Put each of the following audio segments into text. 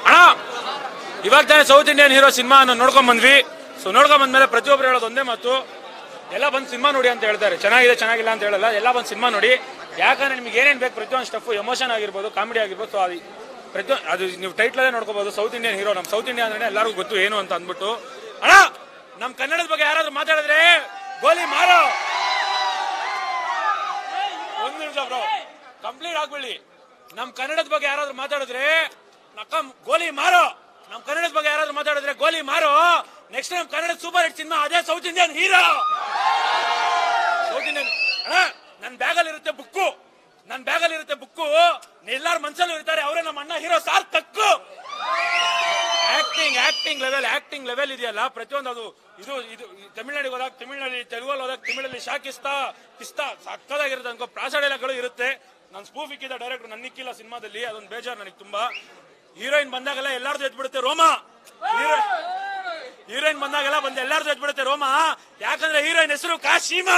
ಅಣ್ಣ ಇವಾಗ ತಾನೇ ಸೌತ್ ಇಂಡಿಯನ್ ಹೀರೋ ಸಿನಿಮಾ ನೋಡ್ಕೊಂಡ್ ಬಂದ್ವಿ ಸೊ ನೋಡ್ಕೊಂಡ್ ಬಂದ್ಮೇಲೆ ಪ್ರತಿಯೊಬ್ರು ಹೇಳೋದು ಒಂದೇ ಮಾತು ಎಲ್ಲ ಬಂದು ಸಿನಿಮಾ ನೋಡಿ ಅಂತ ಹೇಳ್ತಾರೆ ಚೆನ್ನಾಗಿದೆ ಚೆನ್ನಾಗಿಲ್ಲ ಅಂತ ಹೇಳಲ್ಲ ಎಲ್ಲ ಬಂದು ಸಿನಿಮಾ ನೋಡಿ ಯಾಕಂದ್ರೆ ನಿಮ್ಗೆ ಏನೇನ್ ಬೇಕು ಪ್ರತಿಯೊಂದು ಸ್ಟಫ್ ಎಮೋಷನ್ ಆಗಿರ್ಬೋದು ಕಾಮಿಡಿ ಆಗಿರ್ಬೋದು ಸೊ ಅದು ಪ್ರತಿಯೊಂದು ಅದು ನೀವು ಟೈಟ್ಲಲ್ಲೇ ನೋಡ್ಕೋಬಹುದು ಸೌತ್ ಇಂಡಿಯನ್ ಹೀರೋ ನಮ್ಮ ಸೌತ್ ಇಂಡಿಯಾ ಅಂದ್ರೆ ಎಲ್ಲರಿಗೂ ಗೊತ್ತು ಏನು ಅಂತ ಅಂದ್ಬಿಟ್ಟು ಅಣ್ಣ ನಮ್ಮ ಕನ್ನಡದ ಬಗ್ಗೆ ಯಾರಾದ್ರೂ ಮಾತಾಡಿದ್ರೆ ಗೋಲಿ ಮಾರೋ ಒಂದ್ ನಿಮಿಷ ಬ್ರೋ ಕಂಪ್ಲೀಟ್ ಆಗ್ಬಿಡಿ ನಮ್ ಕನ್ನಡದ ಬಗ್ಗೆ ಯಾರಾದ್ರೂ ಮಾತಾಡಿದ್ರೆ ನಕ್ಕ ಗೋಲಿ ಮಾರೋ ನಮ್ ಕನ್ನಡದ ಬಗ್ಗೆ ಯಾರಾದ್ರೂ ಮಾತಾಡಿದ್ರೆ ಗೋಲಿ ಮಾರೋ ನೆಕ್ಸ್ಟ್ ನಮ್ ಕನ್ನಡ ಸೂಪರ್ ಹಿಟ್ ಸಿನಿಮಾ ಅದೇ South Indian hero South Indian ಅಣ್ಣ ನನ್ ಬ್ಯಾಗಲ್ಲಿ ಇರುತ್ತೆ ಬುಕ್ಕು ನನ್ ಬ್ಯಾಗಲ್ಲಿ ಇರುತ್ತೆ ಬುಕ್ಕು ಎಲ್ಲಾರ ಮನ್ಸಲ್ಲೂ ಇರ್ತಾರೆ ಅವರೇ ನಮ್ಮ ಅಣ್ಣ ಹೀರೋ ಸಾರ್ ತಕ್ಕು acting acting level acting level ಇದೆಯಲ್ಲ ಪ್ರತಿಯೊಂದು ಅದು ಇದು ಇದು ಈ ತಮಿಳ್ನಾಡಿಗೆ ಹೋದಾಗ ತಮಿಳ್ನಾಡಿ ತೆಲುಗಲ್ಲಿ ಹೋದಾಗ ತಮಿಳಲ್ಲಿ ಶಾಕಿಸ್ತಾ ಕಿಸ್ತಾ ಸಕ್ಕದಾಗಿರುತ್ತೆ ಅನ್ಕೋ ಪ್ರಾಸಡೇಲಗಳು ಇರುತ್ತೆ ನಾನು ಸ್ಪೂಫ್ ಇಕ್ಕಿದ ಡೈರೆಕ್ಟರ್ ನನ್ನಿಕ್ಕಿಲ್ಲ ಸಿನಿಮಾದಲ್ಲಿ ಅದೊಂದು ಬೇಜಾರು ನನಗೆ ತುಂಬಾ ಹೀರೋಯಿನ್ ಬಂದಾಗೆಲ್ಲ ಎಲ್ಲಾರ್ದು ಎದ್ಬಿಡುತ್ತೆ ರೋಮ ಹೀರೋ ಹೀರೋಯಿನ್ ಬಂದಾಗೆಲ್ಲ ಬಂದು ಎಲ್ಲಾರ್ದು ಎದ್ಬಿಡುತ್ತೆ ರೋಮ ಯಾಕಂದ್ರೆ ಹೀರೋಯಿನ್ ಹೆಸರು ಕಾಶೀಮಾ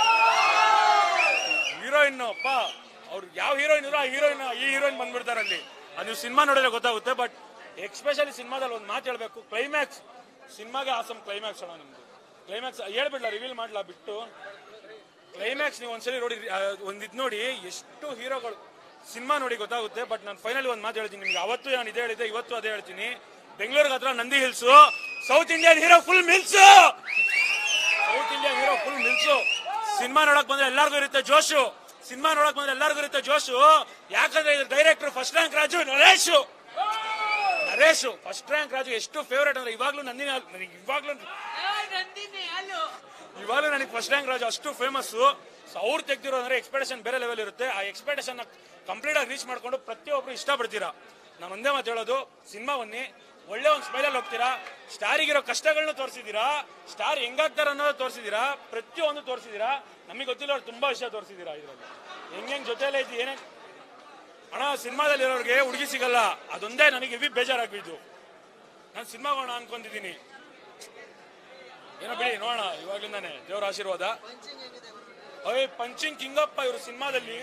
ಹೀರೋಯಿನ್ ಅಪ್ಪ ಅವ್ರು ಯಾವ ಹೀರೋಯಿನ್ ಇರೋ ಆ ಹೀರೋಯಿನ್ ಈ ಹೀರೋಯಿನ್ ಬಂದ್ಬಿಡ್ತಾರೆ ಅಲ್ಲಿ ಅದು ನೀವು ಸಿನಿಮಾ ನೋಡಿದ್ರೆ ಗೊತ್ತಾಗುತ್ತೆ ಬಟ್ ಎಕ್ಸ್ಪೆಷಲಿ ಸಿನಿಮಾದಲ್ಲಿ ಒಂದು ಮಾತು ಹೇಳ್ಬೇಕು ಕ್ಲೈಮ್ಯಾಕ್ಸ್ ಸಿನಿಮಾಗೆ ಆಸಮ್ ಕ್ಲೈಮ್ಯಾಕ್ಸ್ ಅಣ್ಣ ನಿಮ್ದು ಕ್ಲೈಮ್ಯಾಕ್ಸ್ ಹೇಳ್ಬಿಡ್ಲಾ ರಿವೀಲ್ ಮಾಡ್ಲಾ ಬಿಟ್ಟು ಕ್ಲೈಮ್ಯಾಕ್ಸ್ ನೀವು ಒಂದ್ಸಲಿ ನೋಡಿ ಆ, ಒಂದ್ ಇದ್ ನೋಡಿ ಎಷ್ಟು ಹೀರೋಗಳು ಸಿನಿಮಾ ನೋಡಿ ಗೊತ್ತಾಗುತ್ತೆ ಬಟ್ ನಾನು ಫೈನಲಿ ಒಂದು ಮಾತು ಹೇಳ್ತೀನಿ ನಿಮ್ಗೆ ಅವತ್ತು ನಾನು ಇದೇ ಹೇಳಿದ್ದೆ ಇವತ್ತು ಅದೇ ಹೇಳ್ತೀನಿ ಬೆಂಗಳೂರಿಗೆ ಹತ್ರ Nandi Hills South Indian hero full meals South Indian hero full meals cinema ನೋಡಕ್ ಬಂದ್ರೆ ಎಲ್ಲರಿಗೂ ಇರುತ್ತೆ ಜೋಶು ಸಿನಿಮಾ ನೋಡಕ್ ಬಂದ್ರೆ ಎಲ್ಲರಿಗೂ ಇರುತ್ತೆ ಜೋಶು ಯಾಕಂದ್ರೆ ಇದು director first rank Raju Naresh Naresh first rank Raju ಎಷ್ಟು ಫೇವರೇಟ್ ಅಂದ್ರೆ ಇವಾಗ್ಲೂ ನಂದಿನಿ ನನಗೆ ಇವಾಗ್ಲೂ ಇವಾಗಲೂ ನನಗೆ ಫಸ್ಟ್ ರ್ಯಾಂಕ್ ರಾಜು ಅಷ್ಟು ಫೇಮಸ್ ಅವ್ರು ತೆಗ್ದಿರೋ ಅಂದ್ರೆ ಎಕ್ಸ್ಪೆಕ್ಟೇಷನ್ ಬೇರೆ ಲೆವೆಲ್ ಇರುತ್ತೆ ಆ ಎಕ್ಸ್ಪೆಕ್ಟೇಷನ್ ಕಂಪ್ಲೀಟ್ ಆಗಿ ರೀಚ್ ಮಾಡ್ಕೊಂಡು ಪ್ರತಿಯೊಬ್ರು ಇಷ್ಟಪಡ್ತೀರಾ ನಾನು ಒಂದೇ ಮಾತು ಹೇಳೋದು ಸಿನಿಮಾ ಬನ್ನಿ ಒಳ್ಳೆ ಒಂದು ಸ್ಮೈಲಲ್ಲಿ ಹೋಗ್ತೀರಾ ಸ್ಟಾರಿಗಿರೋ ಕಷ್ಟಗಳನ್ನ ತೋರಿಸಿದೀರಾ ಸ್ಟಾರ್ ಹೆಂಗಾಗ್ತಾರ ಅನ್ನೋದು ತೋರಿಸಿದೀರಾ ಪ್ರತಿಯೊಂದು ತೋರಿಸಿದೀರಾ ನಮಗೆ ಗೊತ್ತಿಲ್ಲ ತುಂಬಾ ವಿಷಯ ತೋರಿಸಿದೀರಾ ಇದರಲ್ಲಿ ಹೆಂಗ್ ಹೆಂಗ್ ಜೊತೆಲೇ ಇದ್ದು ಏನೇ ಅಣ್ಣ ಸಿನಿಮಾದಲ್ಲಿ ಇರೋರಿಗೆ ಹುಡುಗಿ ಸಿಗಲ್ಲ ಅದೊಂದೇ ನನಗೆ ಇವಿ ಬೇಜಾರಾಗಿದ್ದು ನಾನು ಸಿನಿಮಾ ಮಾಡೋಣ ಅನ್ಕೊಂಡಿದ್ದೀನಿ ಏನೋ ಬಿಡಿ ನೋಡೋಣ ಇವಾಗ್ಲಿಂದಾನೆ ದೇವರ ಆಶೀರ್ವಾದ ಅಯ್ಯ ಪಂಚಿಂಗ್ ಕಿಂಗಪ್ಪ ಇವರು ಸಿನಿಮಾದಲ್ಲಿ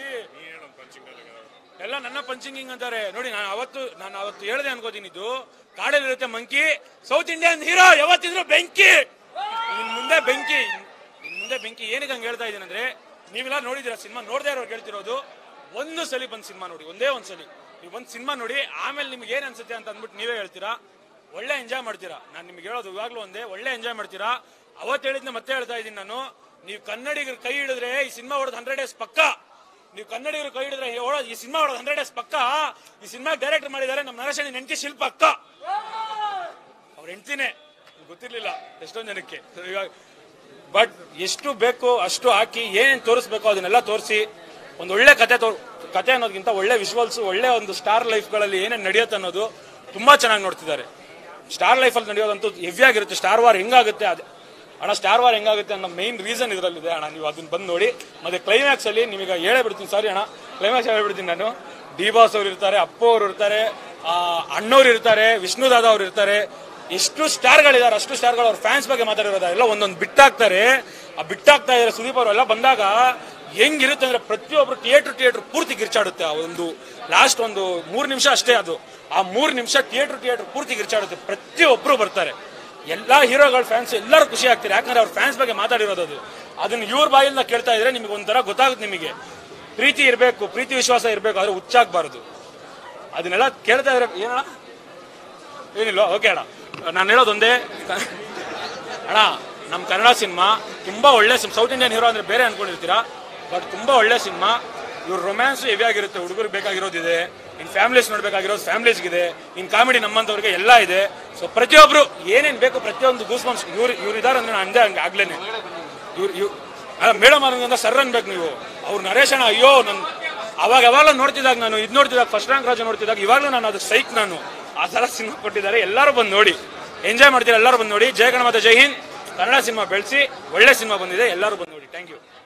ಎಲ್ಲ ನನ್ನ ಪಂಚಿಂಗ್ ಹಿಂಗ್ ಅಂತಾರೆ ನೋಡಿ ನಾನು ಅವತ್ತು ನಾನು ಅವತ್ತು ಹೇಳ್ದೆ ಅನ್ಕೋತೀನಿ ಇದು ಕಾಡಲ್ಲಿ ಇರುತ್ತೆ ಮಂಕಿ ಸೌತ್ ಇಂಡಿಯನ್ ಹೀರೋ ಯಾವತ್ತಿದ್ರು ಬೆಂಕಿ ಇನ್ ಮುಂದೆ ಬೆಂಕಿ ಇನ್ ಮುಂದೆ ಬೆಂಕಿ ಏನಕ್ಕೆ ಹಂಗೆ ಹೇಳ್ತಾ ಇದ್ದೀನಿ ಅಂದ್ರೆ ನೀವೆಲ್ಲ ನೋಡಿದಿರ ಸಿನಿಮಾ ನೋಡದೇ ಇರೋರು ಹೇಳ್ತಿರೋದು ಒಂದು ಸಲಿ ಬಂದ್ ಸಿನಿಮಾ ನೋಡಿ ಒಂದೇ ಒಂದ್ ಸಲಿ ನೀವು ಒಂದ್ ಸಿನಿಮಾ ನೋಡಿ ಆಮೇಲೆ ನಿಮ್ಗೆ ಏನ್ ಅನ್ಸುತ್ತೆ ಅಂತ ಅಂದ್ಬಿಟ್ಟು ನೀವೇ ಹೇಳ್ತೀರಾ ಒಳ್ಳೆ ಎಂಜಾಯ್ ಮಾಡ್ತೀರಾ ನಾನು ನಿಮ್ಗೆ ಹೇಳೋದು ಇವಾಗ್ಲೂ ಒಂದೇ ಒಳ್ಳೆ ಎಂಜಾಯ್ ಮಾಡ್ತೀರಾ ಅವತ್ತು ಹೇಳಿದ್ನ ಮತ್ತೆ ಹೇಳ್ತಾ ಇದ್ದೀನಿ ನಾನು ನೀವು ಕನ್ನಡಿಗರು ಕೈ ಹಿಡಿದ್ರೆ ಈ ಸಿನಿಮಾ ಹೊಡೆದು ಹಂಡ್ರೆಡ್ ಡೇಸ್ ಪಕ್ಕ ನೀವು ಕನ್ನಡಿಗರು ಕೈ ಹಿಡಿದ್ರೆ ಹೊಡೋದು ಈ ಸಿನಿಮಾ ಹೊಡೆದು ಹಂಡ್ರೆಡ್ ಡೇಸ್ ಪಕ್ಕ ಈ ಸಿನಿಮಾ ಡೈರೆಕ್ಟ್ ಮಾಡಿದ್ದಾರೆ ನಮ್ಮ ನರಸಣಿ ನೆಂಟಿ ಶಿಲ್ಪ ಅಕ್ಕ ಅವ್ರ ಹೆಂಡ್ತಿನೇ ಗೊತ್ತಿರ್ಲಿಲ್ಲ ಎಷ್ಟೊಂದು ಜನಕ್ಕೆ ಇವಾಗ ಬಟ್ ಎಷ್ಟು ಬೇಕು ಅಷ್ಟು ಹಾಕಿ ಏನೇನು ತೋರಿಸ್ಬೇಕು ಅದನ್ನೆಲ್ಲ ತೋರಿಸಿ ಒಂದು ಒಳ್ಳೆ ಕತೆ ತೋ ಕತೆ ಅನ್ನೋದಕ್ಕಿಂತ ಒಳ್ಳೆ ವಿಶ್ವಲ್ಸ್ ಒಳ್ಳೆ ಒಂದು ಸ್ಟಾರ್ ಲೈಫ್ಗಳಲ್ಲಿ ಏನೇನು ನಡೆಯುತ್ತೆ ಅನ್ನೋದು ತುಂಬಾ ಚೆನ್ನಾಗಿ ನೋಡ್ತಿದ್ದಾರೆ ಸ್ಟಾರ್ ಲೈಫಲ್ಲಿ ನಡೆಯೋದಂತೂ ಹೆವಿ ಆಗಿರುತ್ತೆ ಸ್ಟಾರ್ ವಾರ್ ಹೆಂಗಾಗುತ್ತೆ ಅದು ಅಣ್ಣ ಸ್ಟಾರ್ ವಾರ್ ಹೆಂಗಾಗುತ್ತೆ ಅನ್ನೋ ಮೈನ್ ರೀಸನ್ ಇದರಲ್ಲಿದೆ ಅಣ್ಣ ನೀವು ಅದನ್ನ ಬಂದು ನೋಡಿ ಮತ್ತೆ ಕ್ಲೈಮ್ಯಾಕ್ಸ್ ಅಲ್ಲಿ ನಿಮಗೆ ಹೇಳೇ ಬಿಡ್ತೀನಿ ಸಾರಿ ಅಣ್ಣ ಕ್ಲೈಮ್ಯಾಕ್ಸ್ ಹೇಳ್ಬಿಡ್ತೀನಿ ನಾನು ಡಿ ಬಾಸ್ ಅವ್ರು ಇರ್ತಾರೆ ಅಪ್ಪು ಅವರು ಇರ್ತಾರೆ ಆ, ಅಣ್ಣವ್ರು ಇರ್ತಾರೆ ವಿಷ್ಣುದಾದ ಅವ್ರು ಇರ್ತಾರೆ ಎಷ್ಟು ಸ್ಟಾರ್ಗಳಿದ್ದಾರೆ ಅಷ್ಟು ಸ್ಟಾರ್ಗಳು ಅವ್ರ ಫ್ಯಾನ್ಸ್ ಬಗ್ಗೆ ಮಾತಾಡಿರೋದ ಎಲ್ಲ ಒಂದೊಂದು ಬಿಟ್ಟಾಕ್ತಾರೆ ಆ ಬಿಟ್ಟಾಕ್ತಾ ಇದ್ದಾರೆ ಸುದೀಪ್ ಅವರು ಎಲ್ಲ ಬಂದಾಗ ಹೆಂಗಿರುತ್ತೆ ಅಂದ್ರೆ ಪ್ರತಿಯೊಬ್ರು ಥಿಯೇಟರ್ ಥಿಯೇಟರ್ ಪೂರ್ತಿ ಕಿರ್ಚಾಡುತ್ತೆ ಆ ಒಂದು ಲಾಸ್ಟ್ ಒಂದು ಮೂರು ನಿಮಿಷ ಅಷ್ಟೇ ಅದು ಆ ಮೂರು ನಿಮಿಷ ಥಿಯೇಟರ್ ಥಿಯೇಟರ್ ಪೂರ್ತಿ ಕಿರ್ಚಾಡುತ್ತೆ ಪ್ರತಿಯೊಬ್ರು ಬರ್ತಾರೆ ಎಲ್ಲಾ ಹೀರೋಗಳ ಫ್ಯಾನ್ಸ್ ಎಲ್ಲರೂ ಖುಷಿ ಆಗ್ತಾರೆ ಯಾಕಂದ್ರೆ ಅವ್ರ ಫ್ಯಾನ್ಸ್ ಬಗ್ಗೆ ಮಾತಾಡಿರೋದು ಅದು ಅದನ್ನ ಇವ್ರ ಬಾಯಿಂದ ಕೇಳ್ತಾ ಇದ್ರೆ ನಿಮಗೆ ಒಂಥರ ಗೊತ್ತಾಗುತ್ತೆ ನಿಮಗೆ ಪ್ರೀತಿ ಇರಬೇಕು ಪ್ರೀತಿ ವಿಶ್ವಾಸ ಇರಬೇಕು ಆದ್ರೆ ಹುಚ್ಚಾಗಬಾರದು ಅದನ್ನೆಲ್ಲ ಕೇಳ್ತಾ ಇದ್ರೆ ಏನಣ್ಣ ಏನಿಲ್ಲ ಓಕೆ ಅಣ್ಣ ನಾನು ಹೇಳೋದೊಂದೇ ಅಣ್ಣ ನಮ್ಮ ಕನ್ನಡ ಸಿನಿಮಾ ತುಂಬಾ ಒಳ್ಳೆ ಸೌತ್ ಇಂಡಿಯನ್ ಹೀರೋ ಅಂದ್ರೆ ಬೇರೆ ಅನ್ಕೊಂಡಿರ್ತೀರಾ ಬಟ್ ತುಂಬಾ ಒಳ್ಳೆ ಸಿನಿಮಾ ಇವ್ರ ರೊಮ್ಯಾನ್ಸ್ ಹೆವಿ ಆಗಿರುತ್ತೆ ಹುಡುಗರಿಗೆ ಬೇಕಾಗಿರೋದಿದೆ ಇನ್ ಫ್ಯಾಮಿಲೀಸ್ ನೋಡ್ಬೇಕಾಗಿರೋದು ಫ್ಯಾಮಿಲೀಸ್ಗಿದೆ ಇನ್ ಕಾಮಿಡಿ ನಮ್ಮಂತವ್ರಿಗೆ ಎಲ್ಲ ಇದೆ ಸೊ ಪ್ರತಿಯೊಬ್ರು ಏನೇನ್ ಬೇಕು ಪ್ರತಿಯೊಂದು ಗೂಸ್ ಬಂಪ್ಸ್ ಇವ್ರು ಇವ್ರು ಇದಾರೆ ಅಂದ್ರೆ ನಾನು ಅಂದೆ ಹಂಗೆ ಆಗ್ಲೇನೆ ಇವ್ರು ಇವ್ ಮೇಡಮ್ ಅನ್ನೋದ್ರಿಂದ ಸರ್ ಅನ್ಬೇಕು ನೀವು ಅವ್ರು ನರೇಶ್ ಅಣ್ಣ ಅಯ್ಯೋ ನನ್ ಅವಾಗ ಯಾವಾಗಲೂ ನೋಡ್ತಿದ್ದಾಗ ನಾನು ಇದು ನೋಡ್ತಿದ್ದಾಗ ಫಸ್ಟ್ ರ್ಯಾಂಕ್ ರಾಜ ನೋಡ್ತಿದ್ದಾಗ ಇವಾಗಲೂ ನಾನು ಅದಕ್ಕೆ ಸೈಕ್ ನಾನು ಆ ಥರ ಸಿನಿಮಾ ಕೊಟ್ಟಿದ್ದಾರೆ ಎಲ್ಲರೂ ಬಂದು ನೋಡಿ ಎಂಜಾಯ್ ಮಾಡ್ತೀರಾ ಎಲ್ಲರೂ ಬಂದು ನೋಡಿ ಜಯ ಗಣಮತ ಜೈ ಹಿಂದ್ ಕನ್ನಡ ಸಿನಿಮಾ ಬೆಳೆಸಿ ಒಳ್ಳೆ ಸಿನಿಮಾ ಬಂದಿದೆ ಎಲ್ಲರೂ ಬಂದು ನೋಡಿ ಥ್ಯಾಂಕ್ ಯು